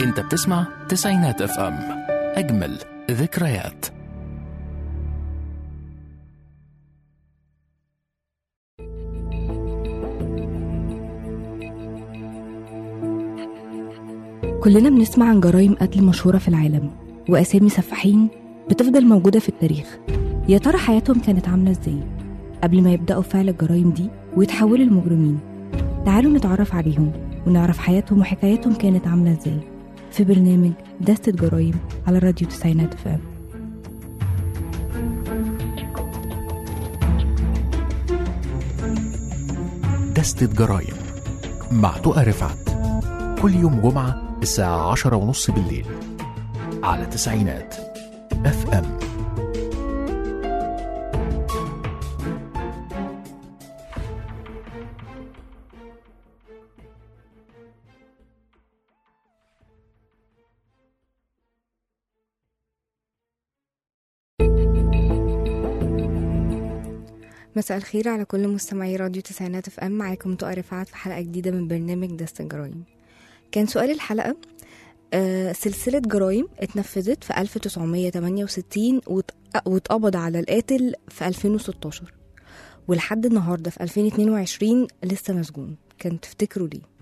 انت بتسمع تسعينات اف ام اجمل ذكريات كلنا بنسمع عن جرائم قتل مشهورة في العالم وأسامي سفاحين بتفضل موجودة في التاريخ يا ترى حياتهم كانت عاملة ازاي قبل ما يبدأوا فعل الجرائم دي ويتحولوا لمجرمين تعالوا نتعرف عليهم ونعرف حياتهم وحكاياتهم كانت عاملة ازاي في برنامج دستة جرائم على راديو تسعينات فام دستة جرايم مع تقى رفعت كل يوم جمعة الساعة عشرة ونص بالليل على تسعينات اف ام مساء الخير على كل مستمعي راديو تسعينات اف ام معاكم تقى رفعت في حلقة جديدة من برنامج دستة جرايم كان سؤال الحلقة آه سلسلة جرائم اتنفذت في 1968 وات- واتقبض على القاتل في 2016 ولحد النهاردة في 2022 لسه مسجون كان تفتكروا ليه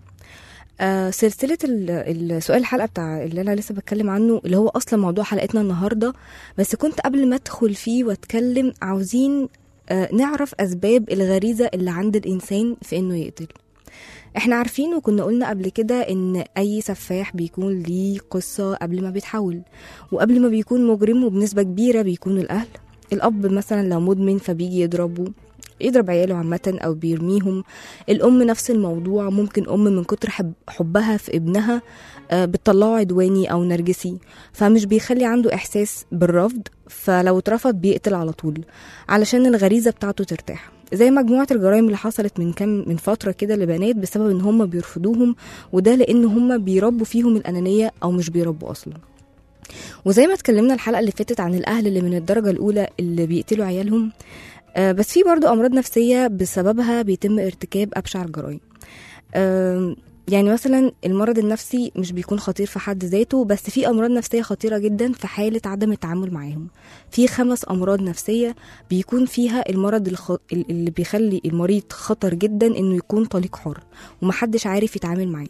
آه سلسلة ال- السؤال الحلقة بتاع اللي أنا لسه بتكلم عنه اللي هو أصلا موضوع حلقتنا النهاردة بس كنت قبل ما أدخل فيه وأتكلم عاوزين آه نعرف أسباب الغريزة اللي عند الإنسان في إنه يقتل احنا عارفين وكنا قلنا قبل كده ان اي سفاح بيكون ليه قصة قبل ما بيتحول وقبل ما بيكون مجرم وبنسبة كبيرة بيكون الاهل الاب مثلا لو مدمن فبيجي يضربه يضرب عياله عامة أو بيرميهم الأم نفس الموضوع ممكن أم من كتر حب حبها في ابنها آه، بتطلعه عدواني أو نرجسي فمش بيخلي عنده إحساس بالرفض فلو اترفض بيقتل على طول علشان الغريزة بتاعته ترتاح زي مجموعة الجرائم اللي حصلت من كام من فترة كده لبنات بسبب ان هم بيرفضوهم وده لان هم بيربوا فيهم الأنانية أو مش بيربوا أصلا وزي ما اتكلمنا الحلقة اللي فاتت عن الأهل اللي من الدرجة الأولى اللي بيقتلوا عيالهم آه بس في برضو أمراض نفسية بسببها بيتم ارتكاب أبشع الجرائم آم، يعني مثلا المرض النفسي مش بيكون خطير في حد ذاته بس في امراض نفسيه خطيره جدا في حاله عدم التعامل معاهم في خمس امراض نفسيه بيكون فيها المرض الخ... اللي بيخلي المريض خطر جدا انه يكون طليق حر ومحدش عارف يتعامل معاه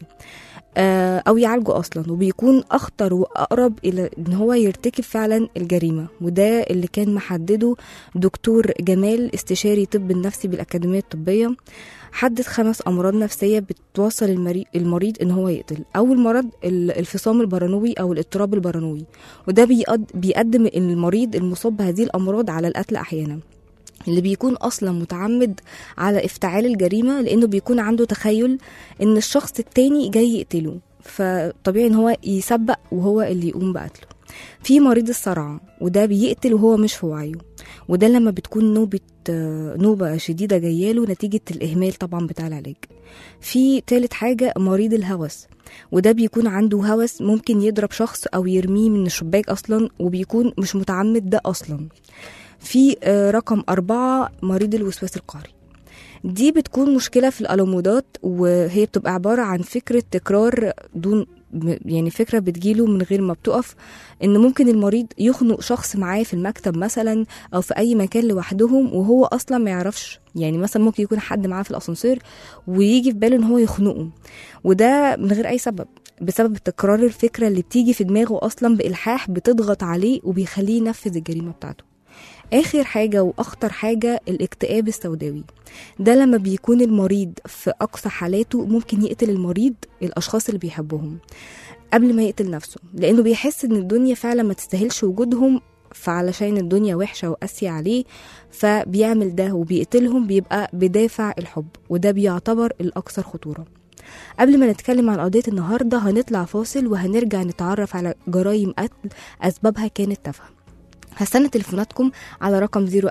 آه، او يعالجه اصلا وبيكون اخطر واقرب الى ان هو يرتكب فعلا الجريمه وده اللي كان محدده دكتور جمال استشاري طب النفسي بالاكاديميه الطبيه حدد خمس امراض نفسيه بتوصل المري- المريض ان هو يقتل اول مرض ال- الفصام البرانوي او الاضطراب البرانوي وده بيقد- بيقدم المريض المصاب بهذه الامراض على القتل احيانا اللي بيكون اصلا متعمد على افتعال الجريمه لانه بيكون عنده تخيل ان الشخص التاني جاي يقتله فطبيعي ان هو يسبق وهو اللي يقوم بقتله في مريض الصرع وده بيقتل وهو مش في وعيه وده لما بتكون نوبة آه، نوبة شديدة جاياله نتيجة الإهمال طبعا بتاع العلاج في تالت حاجة مريض الهوس وده بيكون عنده هوس ممكن يضرب شخص أو يرميه من الشباك أصلا وبيكون مش متعمد ده أصلا في آه، رقم أربعة مريض الوسواس القهري دي بتكون مشكلة في الألومودات وهي بتبقى عبارة عن فكرة تكرار دون م- يعني فكرة بتجيله من غير ما بتقف إن ممكن المريض يخنق شخص معاه في المكتب مثلا أو في أي مكان لوحدهم وهو أصلا ما يعرفش يعني مثلا ممكن يكون حد معاه في الأسانسير ويجي في باله إن هو يخنقه وده من غير أي سبب بسبب تكرار الفكرة اللي بتيجي في دماغه أصلا بإلحاح بتضغط عليه وبيخليه ينفذ الجريمة بتاعته آخر حاجة وأخطر حاجة الاكتئاب السوداوي ده لما بيكون المريض في أقصى حالاته ممكن يقتل المريض الأشخاص اللي بيحبهم قبل ما يقتل نفسه لأنه بيحس إن الدنيا فعلا ما تستاهلش وجودهم فعلشان الدنيا وحشة وقاسية عليه فبيعمل ده وبيقتلهم بيبقى بدافع الحب وده بيعتبر الأكثر خطورة قبل ما نتكلم عن قضية النهاردة هنطلع فاصل وهنرجع نتعرف على جرائم قتل أسبابها كانت تافهة هستنى تليفوناتكم على رقم 010427894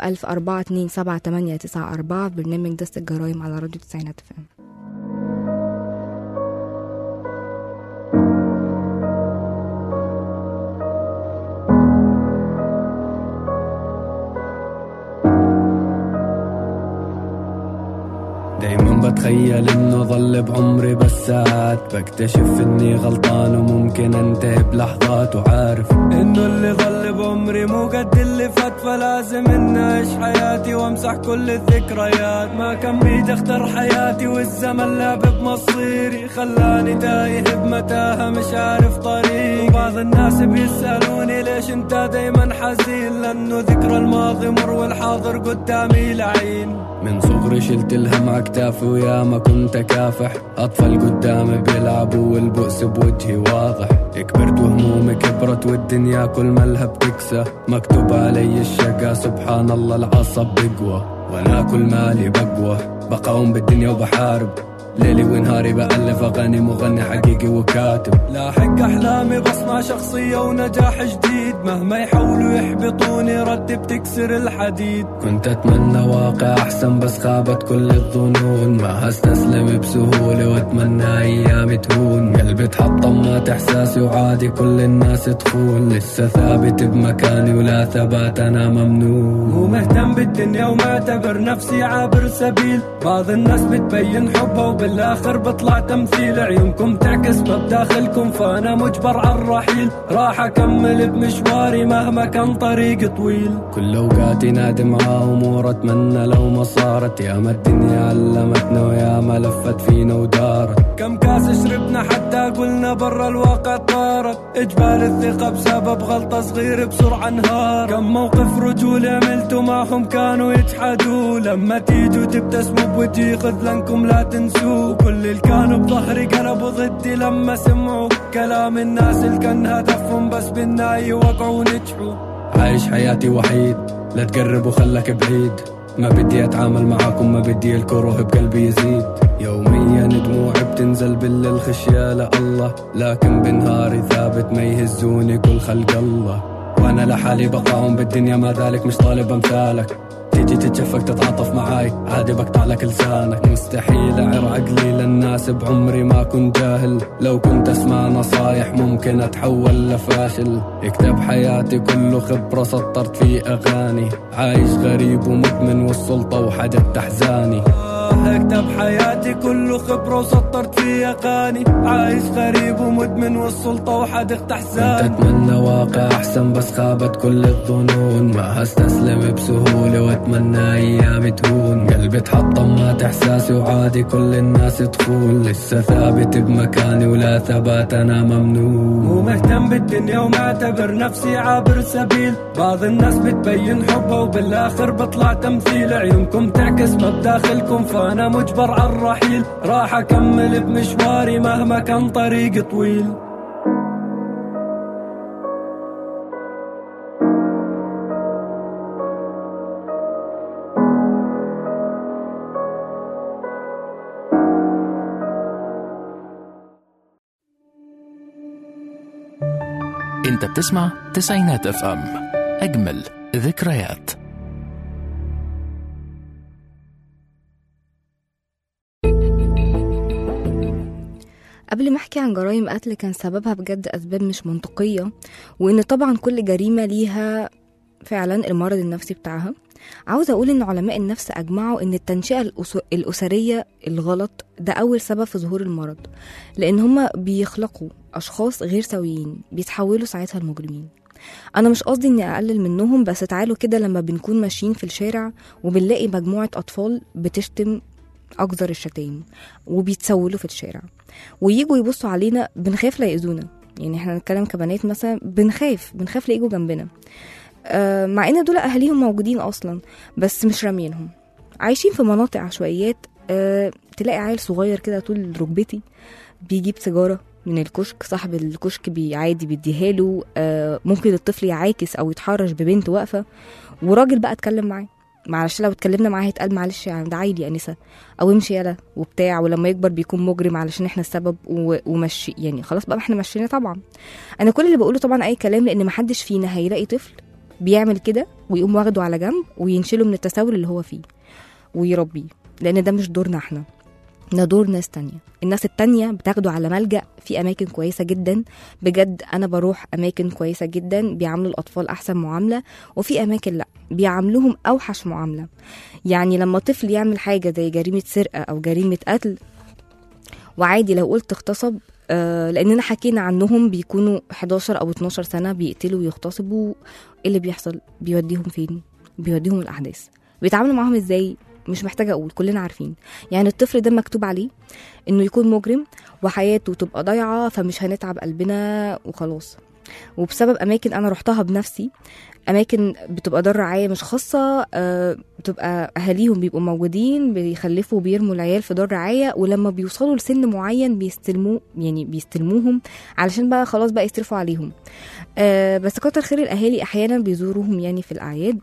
برنامج دست الجرايم على راديو تسعينات فام دايما بتخيل تخيل انه ظل بعمري بس ساعات بكتشف اني غلطان وممكن انتهي بلحظات وعارف انه اللي ظل بعمري مو قد اللي فات فلازم اني اعيش حياتي وامسح كل الذكريات ما كان بيدي اختار حياتي والزمن لعب بمصيري خلاني تايه بمتاهة مش عارف طريق وبعض الناس بيسألوني ليش انت دايما حزين لانه ذكرى الماضي مر والحاضر قدامي لعين من صغري شلت الهم على كتافي ويا ما كنت كافح اطفال قدامي بيلعبوا والبؤس بوجهي واضح كبرت وهمومي كبرت والدنيا كل مالها بتكسى مكتوب علي الشقا سبحان الله العصب بقوى وانا كل مالي بقوى بقاوم بالدنيا وبحارب ليلي ونهاري بألف أغاني مغني حقيقي وكاتب لاحق أحلامي بصنع شخصية ونجاح جديد مهما يحاولوا يحبطوني ردي بتكسر الحديد كنت أتمنى واقع أحسن بس خابت كل الظنون ما هستسلم بسهولة وأتمنى أيامي تهون قلبي تحطم مات إحساسي وعادي كل الناس تخون لسه ثابت بمكاني ولا ثبات أنا ممنون مو مهتم بالدنيا ومعتبر نفسي عابر سبيل بعض الناس بتبين حبها وبالاخر بطلع تمثيل عيونكم تعكس باب داخلكم فانا مجبر على الرحيل راح اكمل بمشواري مهما كان طريق طويل كل اوقاتي نادي مع امور اتمنى لو ما صارت يا ما الدنيا علمتنا ويا ما لفت فينا ودارت كم كاس شربنا حتى قلنا برا الواقع طارت اجبال الثقه بسبب غلطه صغيره بسرعه انهار كم موقف رجولي عملته معهم كانوا يجحدوا لما تيجوا تبتسموا بوجهي خذلانكم لا تنسوا كل اللي كانوا بظهري قلبوا ضدي لما سمعوا كلام الناس اللي كان هدفهم بس بالنهاية يوقعوا ونجحوا عايش حياتي وحيد لا تقرب وخلك بعيد ما بدي اتعامل معاكم ما بدي الكره بقلبي يزيد يوميا دموعي بتنزل بالليل خشية لله لكن بنهاري ثابت ما يهزوني كل خلق الله وانا لحالي بقاوم بالدنيا ما ذلك مش طالب امثالك تيجي تتشفق تتعاطف معاي عادي بقطع لك لسانك مستحيل اعر عقلي للناس بعمري ما كنت جاهل لو كنت اسمع نصايح ممكن اتحول لفاشل اكتب حياتي كله خبرة سطرت فيه اغاني عايش غريب ومدمن والسلطة وحدث تحزاني اكتب حياتي كله خبرة وسطرت فيه اغاني عايش غريب ومدمن والسلطة وحدث تحزاني كنت اتمنى واقع احسن بس خابت كل الظنون ما هستسلم بسهولة واتمنى ايامي تهون قلبي تحطم مات احساسي وعادي كل الناس تخون لسه ثابت بمكاني ولا ثبات انا ممنون مو مهتم بالدنيا ومعتبر نفسي عابر سبيل بعض الناس بتبين حبها وبالاخر بطلع تمثيل عيونكم تعكس ما بداخلكم فانا مجبر على الرحيل راح اكمل بمشواري مهما كان طريق طويل انت بتسمع تسعينات اف ام اجمل ذكريات قبل ما احكي عن جرائم قتل كان سببها بجد اسباب مش منطقيه وان طبعا كل جريمه ليها فعلا المرض النفسي بتاعها عاوزة أقول إن علماء النفس أجمعوا إن التنشئة الأس- الأسرية الغلط ده أول سبب في ظهور المرض لأن هما بيخلقوا أشخاص غير سويين بيتحولوا ساعتها المجرمين أنا مش قصدي إني أقلل منهم بس تعالوا كده لما بنكون ماشيين في الشارع وبنلاقي مجموعة أطفال بتشتم أقذر الشتايم وبيتسولوا في الشارع ويجوا يبصوا علينا بنخاف لا يأذونا يعني احنا نتكلم كبنات مثلا بنخاف بنخاف لا يجوا جنبنا آه، مع ان دول اهاليهم موجودين اصلا بس مش رامينهم عايشين في مناطق عشوائيات آه، تلاقي عيل صغير كده طول ركبتي بيجيب سيجاره من الكشك صاحب الكشك بي عادي بيديها له آه، ممكن الطفل يعاكس او يتحرش ببنت واقفه وراجل بقى اتكلم معاه معلش لو اتكلمنا معاه هيتقال معلش يعني ده عيل يا انسه او امشي يلا وبتاع ولما يكبر بيكون مجرم علشان احنا السبب و- ومشي يعني خلاص بقى احنا مشينا طبعا انا كل اللي بقوله طبعا اي كلام لان محدش فينا هيلاقي طفل بيعمل كده ويقوم واخده على جنب وينشله من التساؤل اللي هو فيه ويربيه لان ده مش دورنا احنا ده دور ناس تانية الناس التانية بتاخده على ملجأ في أماكن كويسة جدا بجد أنا بروح أماكن كويسة جدا بيعاملوا الأطفال أحسن معاملة وفي أماكن لأ بيعاملوهم أوحش معاملة يعني لما طفل يعمل حاجة زي جريمة سرقة أو جريمة قتل وعادي لو قلت اغتصب آه لاننا حكينا عنهم بيكونوا 11 او 12 سنه بيقتلوا ويغتصبوا ايه اللي بيحصل بيوديهم فين بيوديهم الاحداث بيتعاملوا معاهم ازاي مش محتاجه اقول كلنا عارفين يعني الطفل ده مكتوب عليه انه يكون مجرم وحياته تبقى ضايعه فمش هنتعب قلبنا وخلاص وبسبب اماكن انا رحتها بنفسي اماكن بتبقى دار رعايه مش خاصه آه، بتبقى اهاليهم بيبقوا موجودين بيخلفوا وبيرموا العيال في دار رعايه ولما بيوصلوا لسن معين بيستلموا يعني بيستلموهم علشان بقى خلاص بقى يصرفوا عليهم آه، بس كتر خير الاهالي احيانا بيزوروهم يعني في الاعياد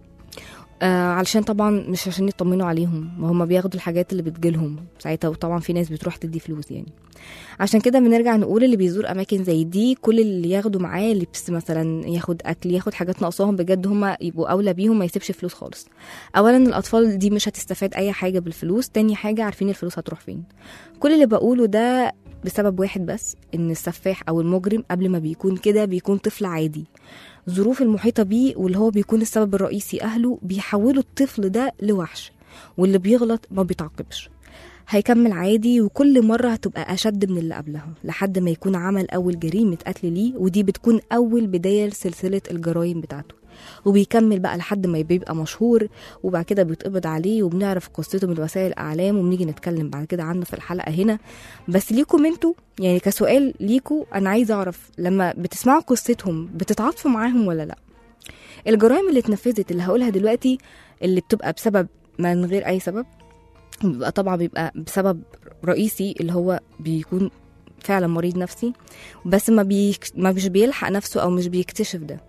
آه علشان طبعا مش عشان يطمنوا عليهم وهم بياخدوا الحاجات اللي بتجيلهم ساعتها وطبعا في ناس بتروح تدي فلوس يعني عشان كده بنرجع نقول اللي بيزور اماكن زي دي كل اللي ياخدوا معاه لبس مثلا ياخد اكل ياخد حاجات ناقصاهم بجد هم يبقوا اولى بيهم ما يسيبش فلوس خالص اولا الاطفال دي مش هتستفاد اي حاجه بالفلوس تاني حاجه عارفين الفلوس هتروح فين كل اللي بقوله ده بسبب واحد بس ان السفاح او المجرم قبل ما بيكون كده بيكون طفل عادي ظروف المحيطة بيه واللي هو بيكون السبب الرئيسي أهله بيحولوا الطفل ده لوحش واللي بيغلط ما بيتعاقبش هيكمل عادي وكل مرة هتبقى أشد من اللي قبلها لحد ما يكون عمل أول جريمة قتل ليه ودي بتكون أول بداية لسلسلة الجرائم بتاعته وبيكمل بقى لحد ما بيبقى مشهور وبعد كده بيتقبض عليه وبنعرف قصته من وسائل الإعلام وبنيجي نتكلم بعد كده عنه في الحلقة هنا بس ليكم انتوا يعني كسؤال ليكوا أنا عايزة أعرف لما بتسمعوا قصتهم بتتعاطفوا معاهم ولا لأ الجرائم اللي اتنفذت اللي هقولها دلوقتي اللي بتبقى بسبب من غير أي سبب بيبقى طبعا بيبقى بسبب رئيسي اللي هو بيكون فعلا مريض نفسي بس ما بيك... ما مش بيلحق نفسه او مش بيكتشف ده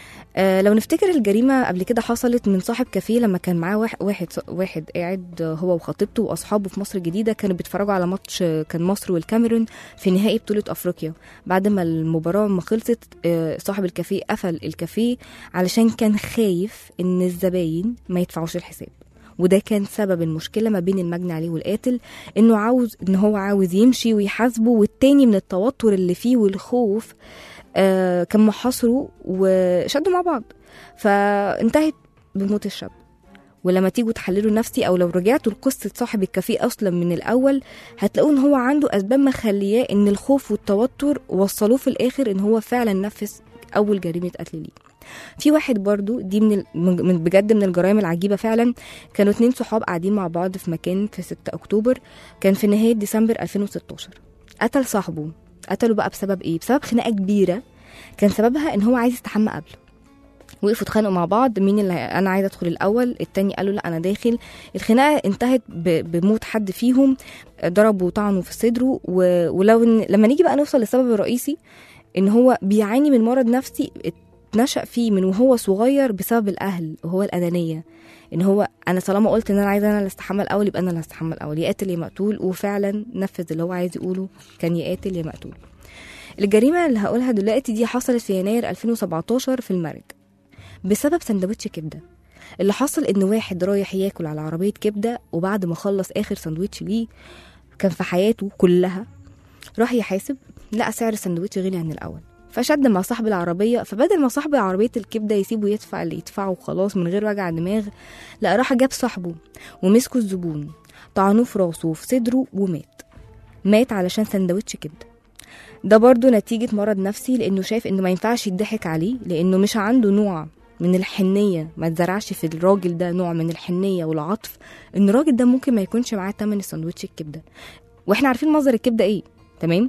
آه لو نفتكر الجريمة قبل كده حصلت من صاحب كافيه لما كان معاه واحد واحد, واحد قاعد هو وخطيبته وأصحابه في مصر الجديدة كانوا بيتفرجوا على ماتش آه، كان مصر والكاميرون في نهائي بطولة أفريقيا بعد ما المباراة ما خلصت آه، صاحب الكافيه قفل الكافيه علشان كان خايف إن الزباين ما يدفعوش الحساب وده كان سبب المشكلة ما بين المجني عليه والقاتل انه عاوز ان هو عاوز يمشي ويحاسبه والتاني من التوتر اللي فيه والخوف آه كان محاصره وشدوا مع بعض فانتهت بموت الشاب ولما تيجوا تحللوا نفسي او لو رجعتوا لقصه صاحب الكافيه اصلا من الاول هتلاقوا ان هو عنده اسباب مخلياه ان الخوف والتوتر وصلوه في الاخر ان هو فعلا نفذ اول جريمه قتل ليه في واحد برضو دي من, ال- من بجد من الجرائم العجيبه فعلا كانوا اتنين صحاب قاعدين مع بعض في مكان في 6 اكتوبر كان في نهايه ديسمبر 2016 قتل صاحبه قتله بقى بسبب ايه بسبب خناقه كبيره كان سببها ان هو عايز يستحمى قبله وقفوا اتخانقوا مع بعض مين اللي انا عايز ادخل الاول التاني قالوا لا انا داخل الخناقه انتهت ب- بموت حد فيهم ضربوا وطعنوا في صدره و... ولو إن... لما نيجي بقى نوصل للسبب الرئيسي ان هو بيعاني من مرض نفسي اتنشأ فيه من وهو صغير بسبب الاهل وهو الانانيه ان هو انا طالما قلت ان انا عايزه انا اللي استحمى الاول يبقى انا اللي هستحمى الاول يا قاتل يا مقتول وفعلا نفذ اللي هو عايز يقوله كان يا قاتل يا مقتول الجريمه اللي هقولها دلوقتي دي حصلت في يناير 2017 في المرج بسبب سندوتش كبده اللي حصل ان واحد رايح ياكل على عربيه كبده وبعد ما خلص اخر سندوتش ليه كان في حياته كلها راح يحاسب لقى سعر السندوتش غلي عن الاول فشد مع صاحب العربيه فبدل ما صاحب عربيه الكبده يسيبه يدفع اللي يدفعه وخلاص من غير وجع دماغ لا راح جاب صاحبه ومسكوا الزبون طعنوه في راسه وفي صدره ومات مات علشان سندوتش كبده ده برضه نتيجة مرض نفسي لأنه شايف إنه ما ينفعش يضحك عليه لأنه مش عنده نوع من الحنية ما تزرعش في الراجل ده نوع من الحنية والعطف إن الراجل ده ممكن ما يكونش معاه تمن السندوتش الكبدة واحنا عارفين مصدر الكبدة ايه تمام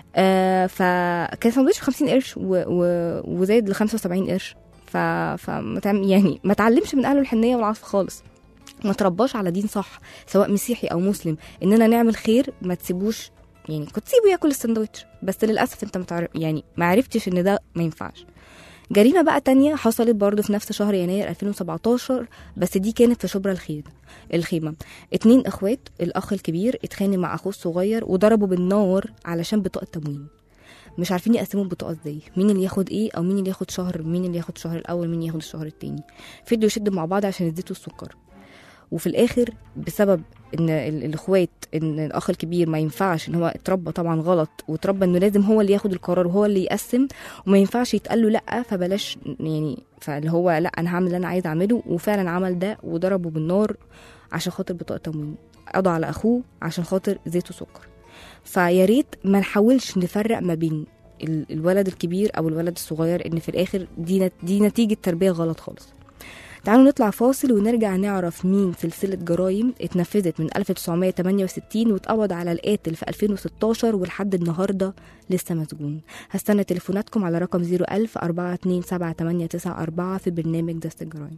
آه فكان سندوتش ب 50 قرش و... و... وزاد ل 75 قرش ف... ف يعني ما تعلمش من اهله الحنيه والعطف خالص ما ترباش على دين صح سواء مسيحي او مسلم اننا نعمل خير ما تسيبوش يعني كنت تسيبه ياكل السندوتش بس للاسف انت متعرف يعني ما عرفتش ان ده ما ينفعش جريمة بقى تانية حصلت برضه في نفس شهر يناير 2017 بس دي كانت في شبرا الخير الخيمة اتنين اخوات الاخ الكبير اتخانق مع اخوه الصغير وضربوا بالنار علشان بطاقة تموين مش عارفين يقسموا البطاقة ازاي مين اللي ياخد ايه او مين اللي ياخد شهر مين اللي ياخد الشهر الاول مين ياخد الشهر التاني فضلوا يشدوا مع بعض عشان الزيت والسكر وفي الاخر بسبب ان ال- الاخوات ان الاخ الكبير ما ينفعش ان هو اتربى طبعا غلط واتربى انه لازم هو اللي ياخد القرار وهو اللي يقسم وما ينفعش يتقال له لا فبلاش يعني فاللي هو لا انا هعمل اللي انا عايز اعمله وفعلا عمل ده وضربه بالنار عشان خاطر بطاقه تموين قضى على اخوه عشان خاطر زيت وسكر فيا ريت ما نحاولش نفرق ما بين ال- الولد الكبير او الولد الصغير ان في الاخر دي نت- دي نتيجه تربيه غلط خالص تعالوا نطلع فاصل ونرجع نعرف مين سلسلة جرائم اتنفذت من 1968 واتقبض على القاتل في 2016 ولحد النهاردة لسه مسجون هستنى تليفوناتكم على رقم 01000 427 في برنامج دست الجرائم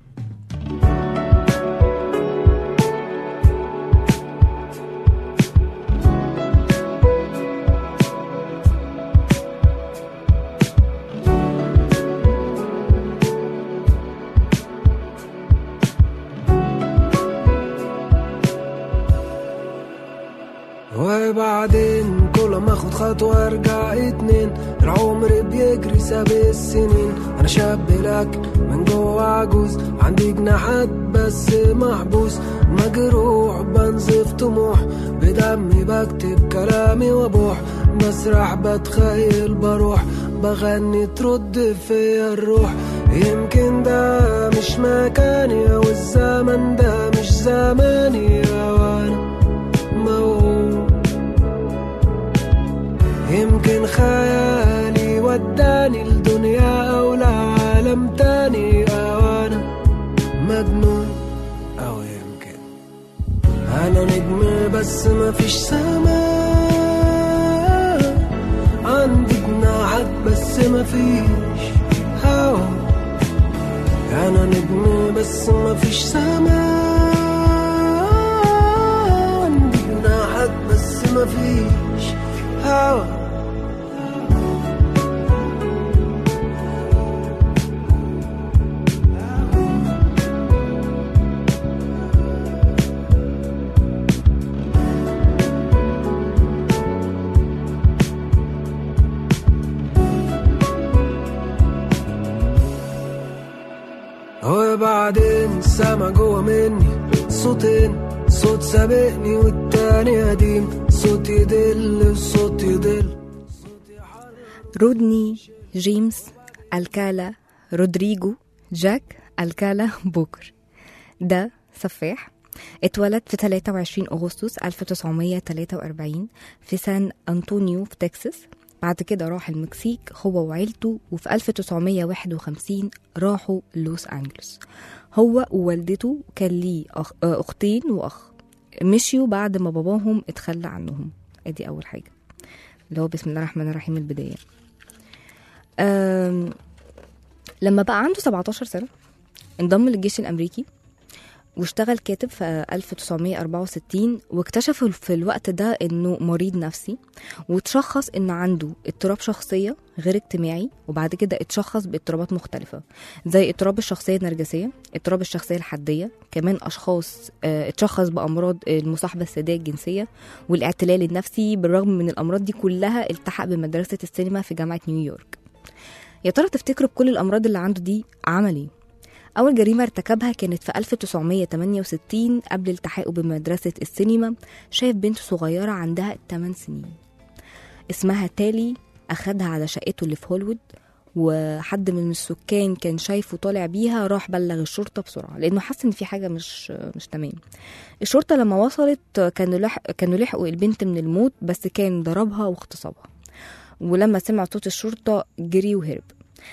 وبعدين كل ما اخد خطوة ارجع اتنين العمر بيجري ساب السنين انا شاب لكن من جوه عجوز عندي جناحات بس محبوس مجروح بنزف طموح بدمي بكتب كلامي وابوح بسرح بتخيل بروح بغني ترد فيا الروح يمكن ده مش مكاني او الزمن ده مش زماني وانا موهوم يمكن خيالي وداني لدنيا أو لعالم تاني أو أنا مجنون أو يمكن أنا نجم بس مفيش سماء عندي جناحات بس مفيش هوا أنا نجم بس مفيش سماء عندي جناحات بس مفيش هوا وبعدين سما جوه مني صوتين صوت سابقني والتاني قديم صوت يدل وصوت يدل رودني جيمس الكالا رودريجو جاك الكالا بوكر ده سفاح اتولد في 23 أغسطس 1943 في سان أنطونيو في تكساس بعد كده راح المكسيك هو وعيلته وفي 1951 راحوا لوس أنجلوس هو ووالدته كان ليه أخ... آه، أختين وأخ مشيوا بعد ما باباهم اتخلى عنهم ادي أول حاجة اللي هو بسم الله الرحمن الرحيم البداية أم، لما بقى عنده 17 سنة انضم للجيش الأمريكي واشتغل كاتب في 1964 واكتشفوا في الوقت ده انه مريض نفسي وتشخص ان عنده اضطراب شخصية غير اجتماعي وبعد كده اتشخص باضطرابات مختلفة زي اضطراب الشخصية النرجسية اضطراب الشخصية الحدية كمان اشخاص اه، اتشخص بامراض المصاحبة السادية الجنسية والاعتلال النفسي بالرغم من الامراض دي كلها التحق بمدرسة السينما في جامعة نيويورك يا ترى تفتكروا بكل الامراض اللي عنده دي عمل ايه أول جريمة ارتكبها كانت في 1968 قبل التحاقه بمدرسة السينما شاف بنت صغيرة عندها 8 سنين اسمها تالي أخدها على شقته اللي في هوليوود وحد من السكان كان شايفه طالع بيها راح بلغ الشرطة بسرعة لأنه حس إن في حاجة مش مش تمام الشرطة لما وصلت كانوا لح... كانوا لحقوا البنت من الموت بس كان ضربها واغتصبها ولما سمع صوت الشرطة جري وهرب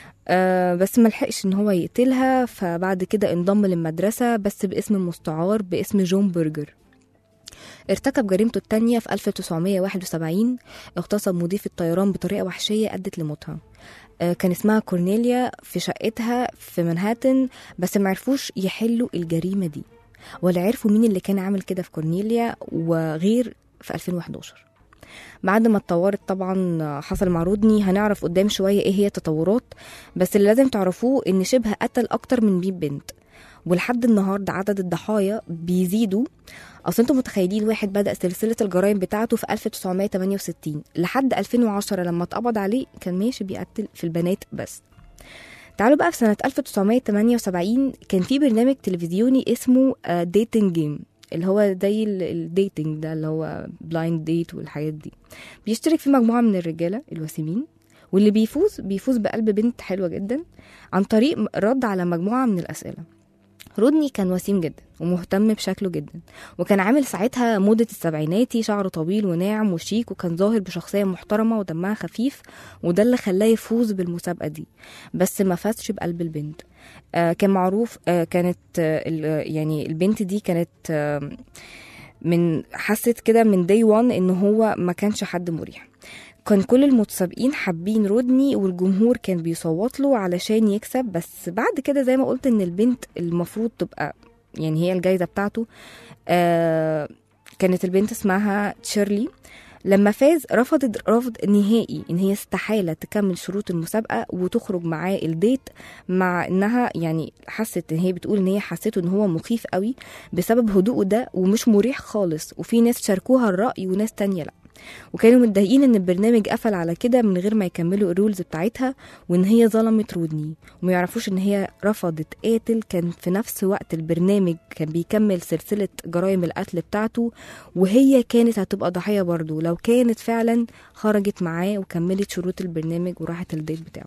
آه بس ملحقش ان هو يقتلها فبعد كده انضم للمدرسة بس باسم مستعار باسم جون برجر ارتكب جريمته التانية في 1971 اغتصب مضيف الطيران بطريقة وحشية أدت لموتها آه، كان اسمها كورنيليا في شقتها في منهاتن بس معرفوش يحلوا الجريمة دي ولا عرفوا مين اللي كان عامل كده في كورنيليا وغير في 2011 بعد ما اتطورت طبعا حصل مع رودني هنعرف قدام شوية ايه هي التطورات بس اللي لازم تعرفوه ان شبه قتل اكتر من 100 بنت ولحد النهارده عدد الضحايا بيزيدوا اصل انتوا متخيلين واحد بدا سلسله الجرائم بتاعته في 1968 لحد 2010 لما اتقبض عليه كان ماشي بيقتل في البنات بس تعالوا بقى في سنة 1978 كان في برنامج تلفزيوني اسمه ديتنج جيم اللي هو زي الديتنج ده اللي هو بلايند ديت والحاجات دي بيشترك فيه مجموعة من الرجالة الوسيمين واللي بيفوز بيفوز بقلب بنت حلوة جدا عن طريق رد على مجموعة من الأسئلة رودني كان وسيم جدا ومهتم بشكله جدا وكان عامل ساعتها موضة السبعيناتي شعره طويل وناعم وشيك وكان ظاهر بشخصية محترمة ودمها خفيف وده اللي خلاه يفوز بالمسابقة دي بس ما فازش بقلب البنت آه كان معروف آه كانت آه ال- يعني البنت دي كانت آه من حست كده من داي وان ان هو ما كانش حد مريح كان كل المتسابقين حابين رودني والجمهور كان بيصوت له علشان يكسب بس بعد كده زي ما قلت ان البنت المفروض تبقى يعني هي الجايزة بتاعته آه كانت البنت اسمها تشيرلي لما فاز رفضت رفض نهائي ان هي استحاله تكمل شروط المسابقه وتخرج معاه الديت مع انها يعني حست ان هي بتقول ان هي حسيته ان هو مخيف قوي بسبب هدوءه ده ومش مريح خالص وفي ناس شاركوها الراي وناس تانية لا وكانوا متضايقين ان البرنامج قفل على كده من غير ما يكملوا الرولز بتاعتها وان هي ظلمت رودني وما يعرفوش ان هي رفضت قاتل كان في نفس وقت البرنامج كان بيكمل سلسله جرائم القتل بتاعته وهي كانت هتبقى ضحيه برضه لو كانت فعلا خرجت معاه وكملت شروط البرنامج وراحت الديت بتاعه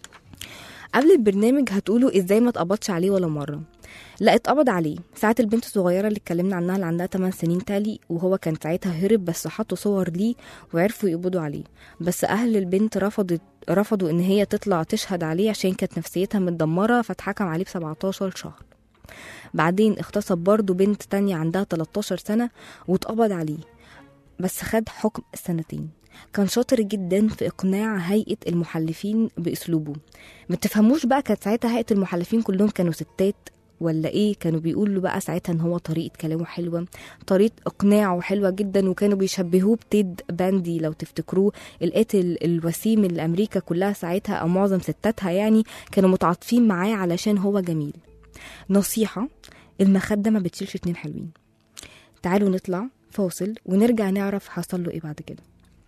قبل البرنامج هتقولوا ازاي ما اتقبضش عليه ولا مره لا اتقبض عليه ساعة البنت الصغيرة اللي اتكلمنا عنها اللي عندها 8 سنين تالي وهو كان ساعتها هرب بس حطوا صور ليه وعرفوا يقبضوا عليه بس أهل البنت رفضت رفضوا إن هي تطلع تشهد عليه عشان كانت نفسيتها متدمرة فاتحكم عليه ب 17 شهر بعدين اغتصب برضه بنت تانية عندها 13 سنة واتقبض عليه بس خد حكم سنتين كان شاطر جدا في إقناع هيئة المحلفين بأسلوبه ما تفهموش بقى كانت ساعتها هيئة المحلفين كلهم كانوا ستات ولا ايه كانوا بيقولوا بقى ساعتها ان هو طريقه كلامه حلوه طريقه اقناعه حلوه جدا وكانوا بيشبهوه بتيد باندي لو تفتكروه القاتل الوسيم اللي امريكا كلها ساعتها او معظم ستاتها يعني كانوا متعاطفين معاه علشان هو جميل نصيحه المخده ما بتشيلش اتنين حلوين تعالوا نطلع فاصل ونرجع نعرف حصل له ايه بعد كده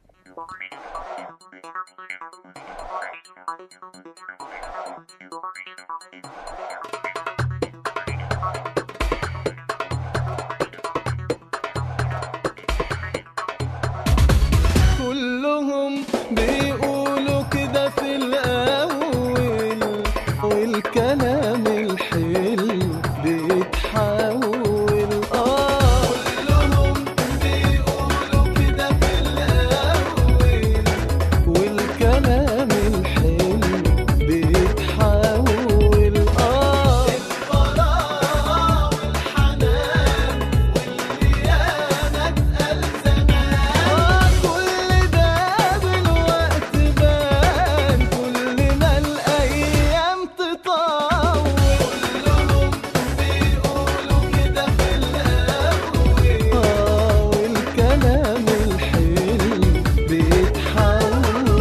كلهم بيقولوا كده في الأول والكلام الحلو بيتحول آه كلهم بيقولوا كده في الأول والكلام الحلو بيتحول آه البراءة والحنان والخيانة اتقال زمان كل ده بالوقت بان كل ما الأيام تطول كلهم بيقولوا كده في الأول آه والكلام الحلو بيتحول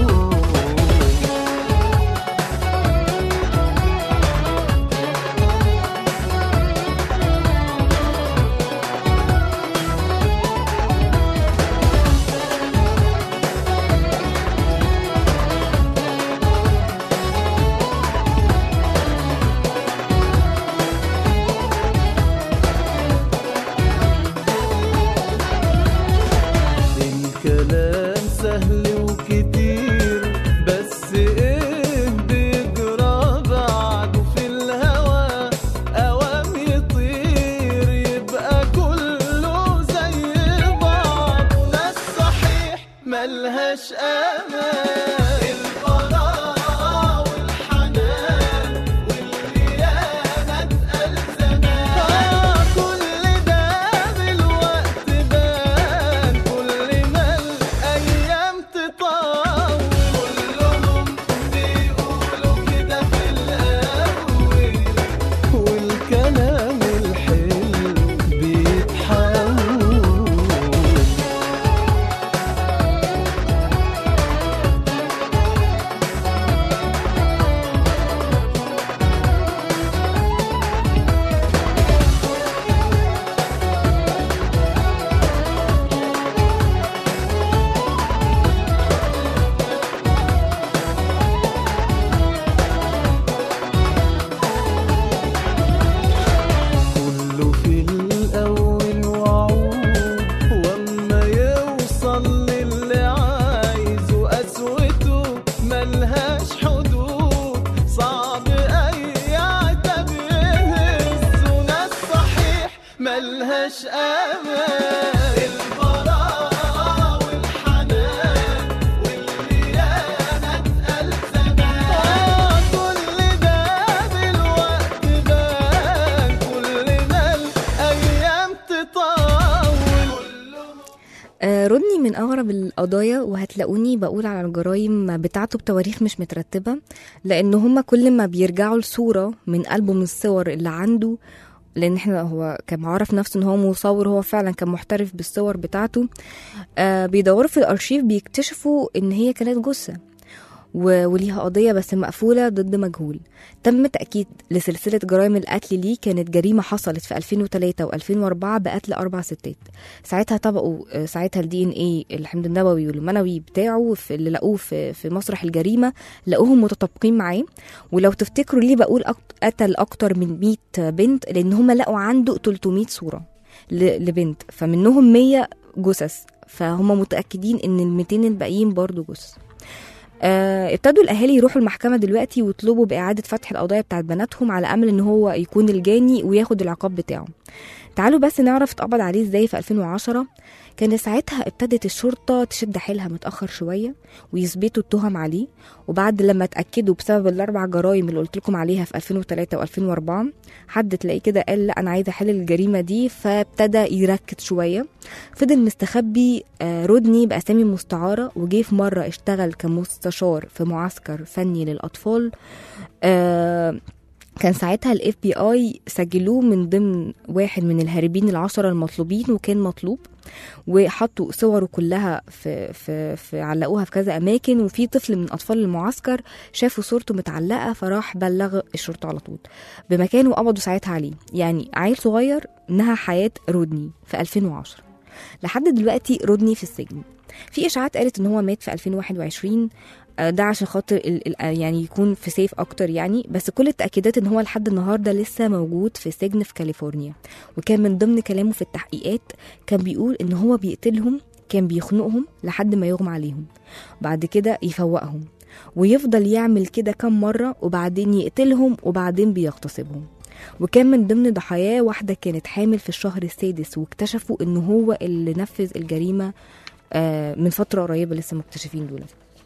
الكلام سهل وكتير بس ايه بيجرى بعده في الهوى اوام يطير يبقى كله زي بعض ناس صحيح ملهاش امان البراءة والحنان والخيانة اتقال زمان كل ده بالوقت بان كل ما الأيام تطول كلهم بيقولوا كده في الأول والكلام الحلو بيتحول آه، رودني من أغرب القضايا وهتلاقوني بقول على الجرايم بتاعته بتواريخ مش مترتبة لأن هما كل ما بيرجعوا لصورة من ألبوم الصور اللي عنده لأن احنا هو كان معرف نفسه إن هو مصور هو فعلا كان محترف بالصور بتاعته آه بيدوروا في الأرشيف بيكتشفوا إن هي كانت جثة و- وليها قضية بس مقفولة ضد مجهول تم تأكيد لسلسلة جرائم القتل ليه كانت جريمة حصلت في 2003 و2004 بقتل أربع ستات ساعتها طبقوا آه، ساعتها الدي ان ايه الحمض النووي والمنوي بتاعه في اللي لقوه في, في مسرح الجريمة لقوهم متطابقين معاه ولو تفتكروا ليه بقول أك- قتل أكتر من 100 بنت لأن هم لقوا عنده 300 صورة ل- لبنت فمنهم 100 جثث فهم متأكدين إن ال 200 الباقيين برضو جثث آه، ابتدوا الاهالي يروحوا المحكمه دلوقتي ويطلبوا باعاده فتح القضايا بتاعت بناتهم على امل ان هو يكون الجاني وياخد العقاب بتاعه تعالوا بس نعرف اتقبض عليه ازاي في 2010 كان ساعتها ابتدت الشرطه تشد حيلها متاخر شويه ويثبتوا التهم عليه وبعد لما اتاكدوا بسبب الاربع جرائم اللي قلت لكم عليها في 2003 و2004 حد تلاقيه كده قال لا انا عايز احل الجريمه دي فابتدى يركز شويه فضل مستخبي آه، رودني بأسامي مستعارة وجه في مرة اشتغل كمستشار في معسكر فني للأطفال آه، كان ساعتها الاف بي اي سجلوه من ضمن واحد من الهاربين العشرة المطلوبين وكان مطلوب وحطوا صوره كلها في, في, في علقوها في كذا اماكن وفي طفل من اطفال المعسكر شافوا صورته متعلقه فراح بلغ الشرطه على طول بمكانه وقبضوا ساعتها عليه يعني عيل صغير نهى حياه رودني في 2010 لحد دلوقتي رودني في السجن في اشاعات قالت ان هو مات في 2021 آه، ده عشان خاطر ال- ال- آه، يعني يكون في سيف اكتر يعني بس كل التاكيدات ان هو لحد النهارده لسه موجود في سجن في كاليفورنيا وكان من ضمن كلامه في التحقيقات كان بيقول ان هو بيقتلهم كان بيخنقهم لحد ما يغمى عليهم بعد كده يفوقهم ويفضل يعمل كده كم مرة وبعدين يقتلهم وبعدين بيغتصبهم وكان من ضمن ضحاياه واحدة كانت حامل في الشهر السادس واكتشفوا ان هو اللي نفذ الجريمة آه، من فترة قريبة لسه مكتشفين دول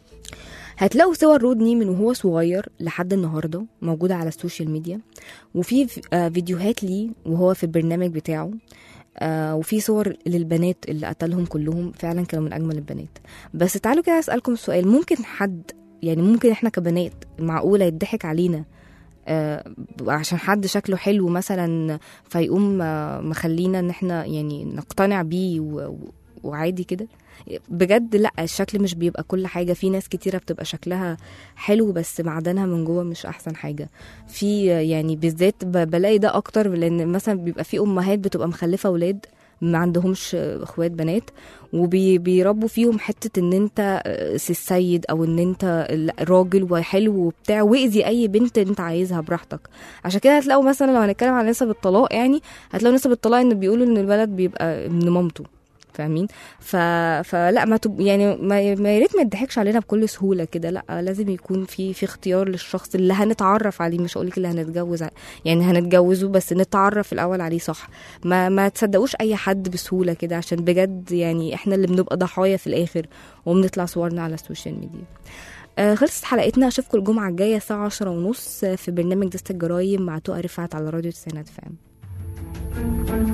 هتلاقوا صور رودني من وهو صغير لحد النهارده موجودة على السوشيال ميديا وفي ف- آه، فيديوهات ليه وهو في البرنامج بتاعه آه وفي صور للبنات اللي قتلهم كلهم فعلا كانوا من اجمل البنات بس تعالوا كده اسالكم سؤال ممكن حد يعني ممكن احنا كبنات معقوله يضحك علينا آه عشان حد شكله حلو مثلا فيقوم آه مخلينا ان احنا يعني نقتنع بيه و- و- وعادي كده بجد لا الشكل مش بيبقى كل حاجة في ناس كتيرة بتبقى شكلها حلو بس معدنها من جوه مش أحسن حاجة في يعني بالذات ب- بلاقي ده أكتر لأن مثلا بيبقى في أمهات بتبقى مخلفة أولاد ما عندهمش اخوات بنات وبيربوا فيهم حته ان انت سي السيد او ان انت لا، راجل وحلو وبتاع واذي اي بنت انت عايزها براحتك عشان كده هتلاقوا مثلا لو هنتكلم عن نسب الطلاق يعني هتلاقوا نسب الطلاق ان بيقولوا ان الولد بيبقى ابن مامته فاهمين ف... فلا ما تب... يعني ما, ما يا ريت ما يضحكش علينا بكل سهوله كده لا لازم يكون في في اختيار للشخص اللي هنتعرف عليه مش هقولك اللي هنتجوز ع- يعني هنتجوزه بس نتعرف الاول عليه صح ما ما تصدقوش اي حد بسهوله كده عشان بجد يعني احنا اللي بنبقى ضحايا في الاخر وبنطلع صورنا على السوشيال ميديا آه خلصت حلقتنا اشوفكم الجمعه الجايه الساعه عشرة ونص في برنامج دست الجرايم مع تقى رفعت على راديو تسعينات فام